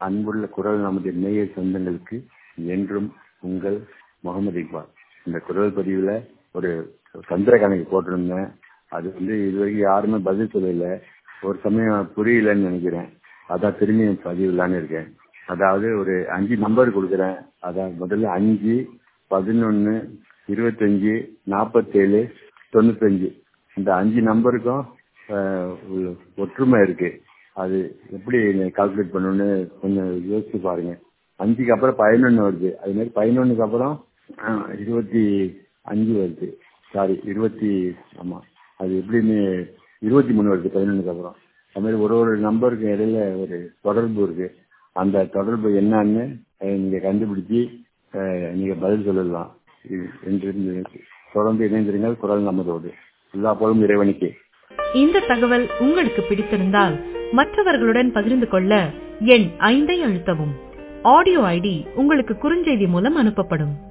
அன்புள்ள குரல் நமது நேய சொந்தங்களுக்கு என்றும் உங்கள் முகமது இக்பால் இந்த குரல் பதிவில் ஒரு சந்திர கணக்கு போட்டிருந்தேன் அது வந்து இதுவரைக்கும் யாருமே பதில் சொல்லல ஒரு சமயம் புரியலன்னு நினைக்கிறேன் அதான் திரும்பி பதிவிடலான்னு இருக்கேன் அதாவது ஒரு அஞ்சு நம்பர் கொடுக்குறேன் அதான் முதல்ல அஞ்சு பதினொன்று இருபத்தஞ்சி நாற்பத்தேழு தொண்ணூத்தஞ்சு இந்த அஞ்சு நம்பருக்கும் ஒற்றுமை இருக்கு அது எப்படி கால்குலேட் பண்ணணும்னு கொஞ்சம் யோசிச்சு பாருங்க அஞ்சுக்கு அப்புறம் பதினொன்று வருது அது மாதிரி பதினொன்றுக்கு அப்புறம் இருபத்தி அஞ்சு வருது சாரி இருபத்தி ஆமாம் அது எப்படின்னு இருபத்தி மூணு வருது பதினொன்றுக்கு அப்புறம் அது மாதிரி ஒரு ஒரு நம்பருக்கு இடையில ஒரு தொடர்பு இருக்கு அந்த தொடர்பு என்னன்னு நீங்க கண்டுபிடிச்சி நீங்க பதில் சொல்லலாம் என்று தொடர்ந்து இணைந்திருங்கள் குரல் நமதோடு எல்லா போலும் இறைவனுக்கே இந்த தகவல் உங்களுக்கு பிடித்திருந்தால் மற்றவர்களுடன் பகிர்ந்து கொள்ள எண் ஐந்தை அழுத்தவும் ஆடியோ ஐடி உங்களுக்கு குறுஞ்செய்தி மூலம் அனுப்பப்படும்